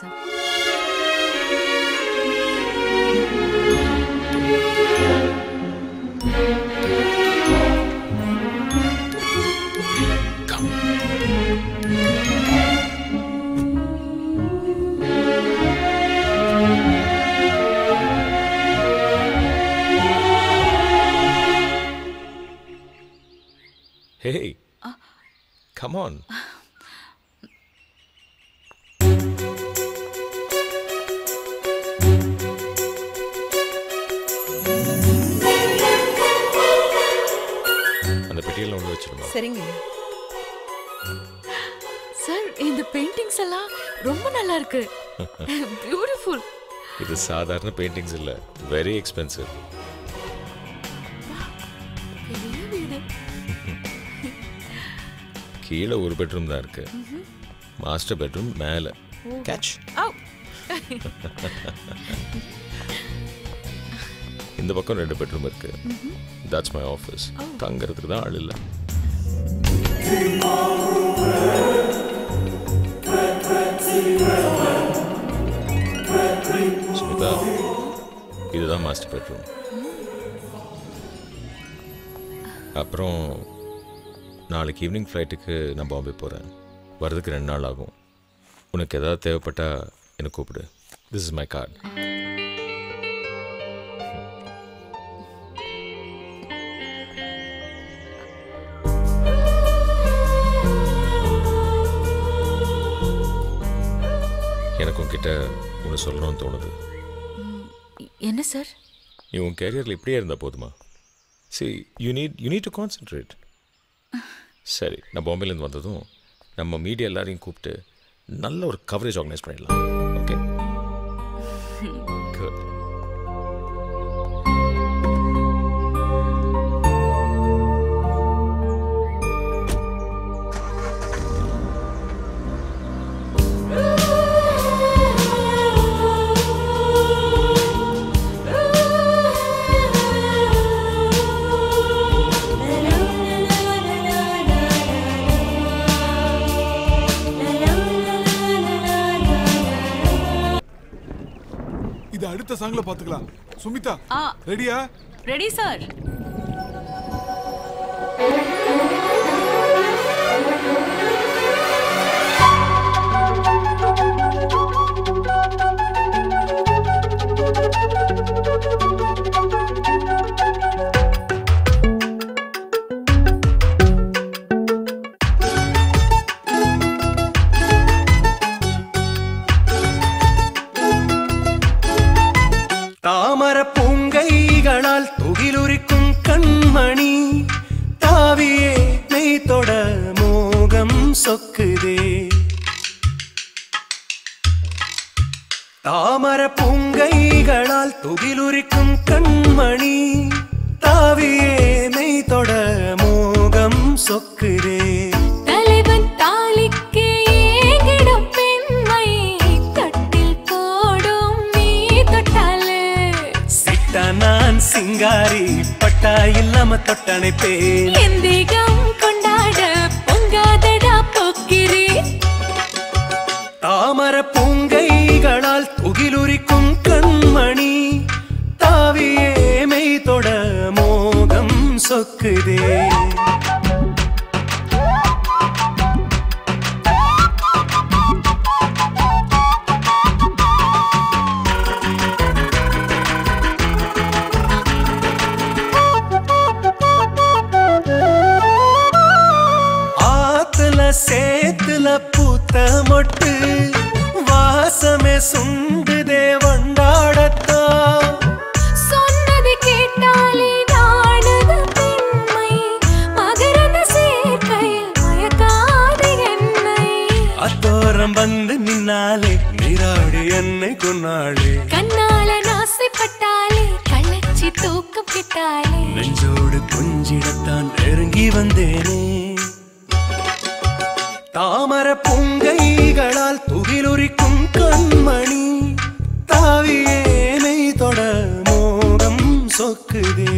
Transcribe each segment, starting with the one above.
Sir Hey, come on. அந்த பெட்டியில் ஒன்று வச்சிருமா சரிங்க சார் இந்த பெயிண்டிங்ஸ் எல்லாம் ரொம்ப நல்லா இருக்கு பியூட்டிஃபுல் இது சாதாரண பெயிண்டிங்ஸ் இல்லை வெரி எக்ஸ்பென்சிவ் பெரிய வீடு கீழே ஒரு பெட்ரூம் தான் இருக்கு மாஸ்டர் பெட்ரூம் மேலே கேட்ச் ஆவ். இந்த பக்கம் ரெண்டு பெட்ரூம் இருக்கு தட்ஸ் மை ஆஃபீஸ் தங்கறதுக்கு தான் ஆள் இல்லை சுமிதா இதுதான் மாஸ்டர் பெட்ரூம் அப்புறம் நாளைக்கு ஈவினிங் ஃப்ளைட்டுக்கு நான் பாம்பே போகிறேன் வரதுக்கு ரெண்டு நாள் ஆகும் உனக்கு ஏதாவது தேவைப்பட்டா எனக்கு கூப்பிடு திஸ் இஸ் மை கார்டு எனக்கு உன்கிட்ட ஒன்று சொல்லணும்னு தோணுது என்ன சார் நீ உன் கேரியரில் இப்படியே இருந்தால் போதுமா see you need you need to concentrate சரி நான் பாம்பேலேருந்து வந்ததும் நம்ம மீடியா எல்லாரையும் கூப்பிட்டு நல்ல ஒரு கவரேஜ் ஆர்கனைஸ் பண்ணிடலாம் ஓகே குட் இது அடுத்த சாங்ல பாத்துக்கலாம் சுமிதா ஆ ரெடியா ரெடி சார் தாமர பூங்கைகளால் துகிலுரிக்கும் கண்மணி தாவியே மெய் தொட மோகம் சொக்குதே தாமர பூங்கைகளால் துகிலுரிக்கும் கண்மணி தாவியே மெய் தொட மோகம் சொக்குதே தலைவன் தாலிக்கு ஏங்கிடும் பெண்மை தொட்டில் போடும் நீ தொட்டாலே சிட்ட நான் சிங்காரி பட்டா இல்லாம தொட்டணைப்பேன் எந்திகம் கொண்டாட பொங்காதடா போக்கிரி தாமர பூங்கைகளால் துகிலுரிக்கும் கண்மணி தாவியே மெய் தொட மோகம் சொக்குதே ஆத்துல சேத்துல பூத்த மொட்டு வாசமே சுண்டுதே வண்டாடத்தான் சொன்னது கேட்டாலே நாடுது பெண்மை மகரந்த சேர்க்கையில் மயக்காது என்னை அத்தோரம் வந்து நின்னாலே நீராடி என்னை கொன்னாளே கண்ணால நாசைப்பட்டாலே கள்ளச்சி தூக்கம் கிட்டாலே நெஞ்சோடு கொஞ்சிடத்தான் நெருங்கி வந்தேனே தாமர பூங்கைகளால் துகிலுரிக்கும் கண்மணி தாவியேனை தொட மோகம் சொக்குதே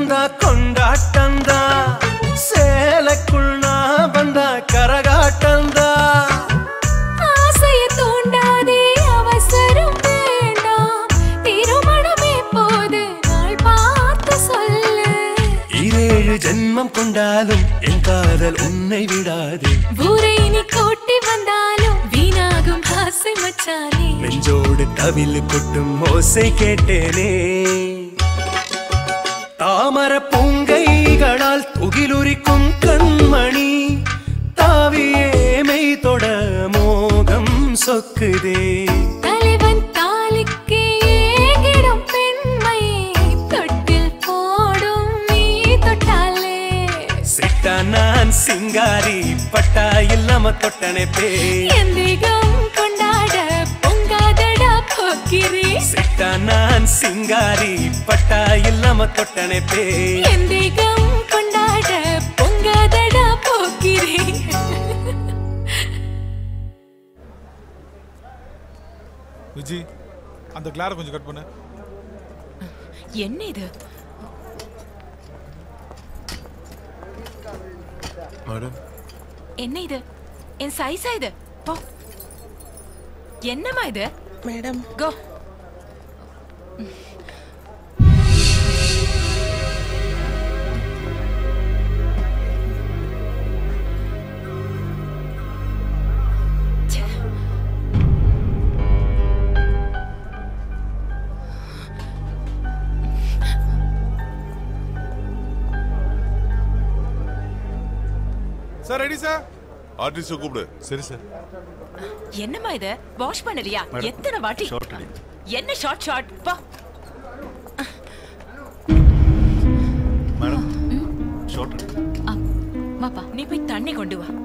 வந்தா கொண்டாட்டந்தா சேலைக்குள் நான் வந்தா கரகாட்டந்தா ஆசைய தூண்டாதே அவசரம் வேண்டாம் திருமணமே போது நாள் பார்த்து சொல்லு இரேழு ஜென்மம் கொண்டாலும் என் காதல் உன்னை விடாது ஊரை நீ கூட்டி வந்தாலும் வீணாகும் ஆசை மச்சானே நெஞ்சோடு தவில் கொட்டும் ஓசை கேட்டேனே தாமர பூங்கைகளால் துகிலுரிக்கும் கண்மணி தாவியே மெய் தொட மோகம் சொக்குதே தலைவன் தாலிக்கு ஏகிடும் பெண்மை தொட்டில் போடும் நீ தொட்டாலே சிட்டா நான் சிங்காரி பட்டா இல்லாம தொட்டனை பே எந்திகம் கொண்டாட பொங்காதடா போக்கிரி சிட்டா நான் சிங்காரி பட்டா இல்லாம தொட்டனை பே எந்திகம் கொண்டாட பொங்காதடா போக்கிரி விஜி அந்த கிளாரை கொஞ்சம் கட் பண்ணு என்ன இது மேடம் என்ன இது என் சைஸா இது போ என்னம்மா இது madam go sir ready sir ஆர்டிஸ்ட கூப்பிடு சரி சார் என்னம்மா இது வாஷ் பண்ணலையா எத்தனை வாட்டி என்ன ஷார்ட் ஷார்ட் போ மேடம் ஷார்ட் வாப்பா நீ போய் தண்ணி கொண்டு வா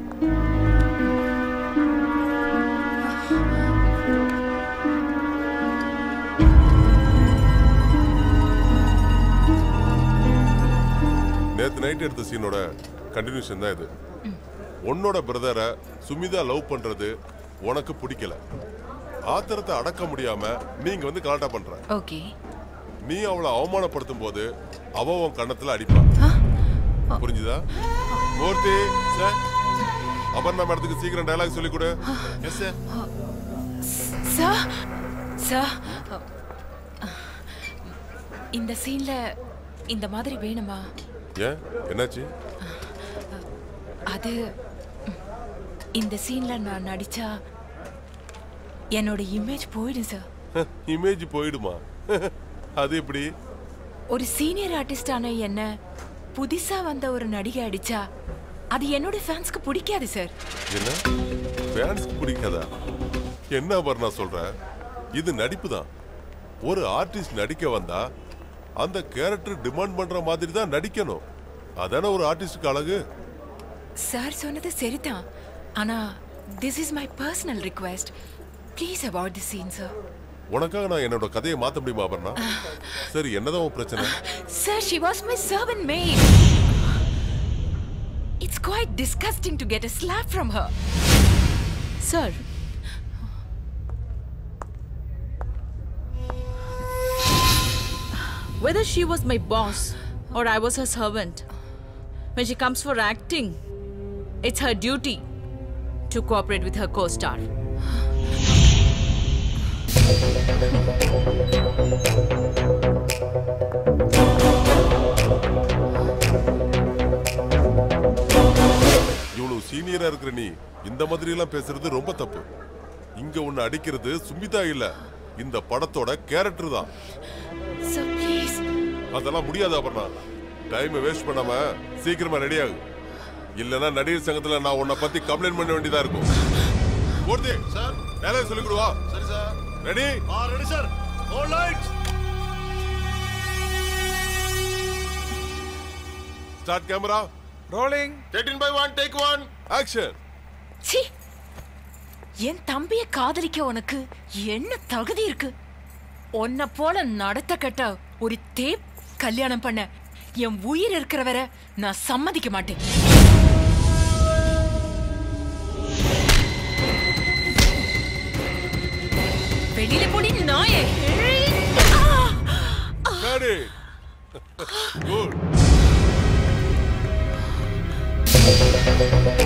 நேத்து நைட் எடுத்த சீனோட கண்டினியூஷன் தான் இது உன்னோட பிரதரை சுமிதா லவ் பண்றது உனக்கு பிடிக்கல ஆத்திரத்தை அடக்க முடியாம நீங்க வந்து கலாட்டா பண்ற ஓகே நீ அவளை அவமானப்படுத்தும் போது அவ உன் கண்ணத்துல அடிப்பா புரிஞ்சுதா மூர்த்தி சார் அபர்ணா மேடத்துக்கு சீக்கிரம் டயலாக் சொல்லி கொடு எஸ் சார் சார் சார் இந்த சீன்ல இந்த மாதிரி வேணுமா ஏன் என்னாச்சு அது இந்த சீன்ல நான் நடிச்சா என்னோட இமேஜ் போயிடும் சார் இமேஜ் போயிடுமா அது எப்படி ஒரு சீனியர் ஆர்டிஸ்டான என்ன புதுசா வந்த ஒரு நடிகை அடிச்சா அது என்னோட ஃபேன்ஸ்க்கு பிடிக்காது சார் என்ன ஃபேன்ஸ்க்கு பிடிக்காதா என்ன அபர்ணா சொல்ற இது நடிப்பு தான் ஒரு ஆர்டிஸ்ட் நடிக்க வந்தா அந்த கேரக்டர் டிமாண்ட் பண்ற மாதிரி தான் நடிக்கணும் அதானே ஒரு ஆர்டிஸ்டுக்கு அழகு சார் சொன்னது சரிதான் ஆனா this is my personal request please avoid the scene sir உனக்காக நான் என்னோட கதையை மாத்த முடியுமா அபர்ணா சரி என்னதான் உன் பிரச்சனை sir she was my servant maid it's quite disgusting to get a slap from her Sir. Whether she was my boss or I was her servant, when she comes for acting, it's her duty to cooperate with her co star. இவ்வளவு சீனியரா இருக்கிற நீ இந்த மாதிரி எல்லாம் பேசுறது ரொம்ப தப்பு இங்க உன்னை அடிக்கிறது சுமிதா இல்ல இந்த படத்தோட கேரக்டர் தான் so please அதெல்லாம் முடியாது அபர்ணா டைம் வேஸ்ட் பண்ணாம சீக்கிரமா ரெடி ஆகு இல்லனா நடிகர் சங்கத்துல நான் உன்னை பத்தி கம்ப்ளைண்ட் பண்ண வேண்டியதா இருக்கும் மூர்த்தி சார் வேலையை சொல்லி கொடுவா சரி சார் ரெடி ஆ ready sir all lights start camera rolling 13 by 1 take 1 action சி என் தம்பிய காதலிக்க உனக்கு என்ன தகுதி இருக்கு உன்னை போல நடத்த கட்ட ஒரு தேப் கல்யாணம் பண்ண என் உயிர் இருக்கிற வரை நான் சம்மதிக்க மாட்டேன் வெளியில போடி நாயே ரெடி குட் ஆ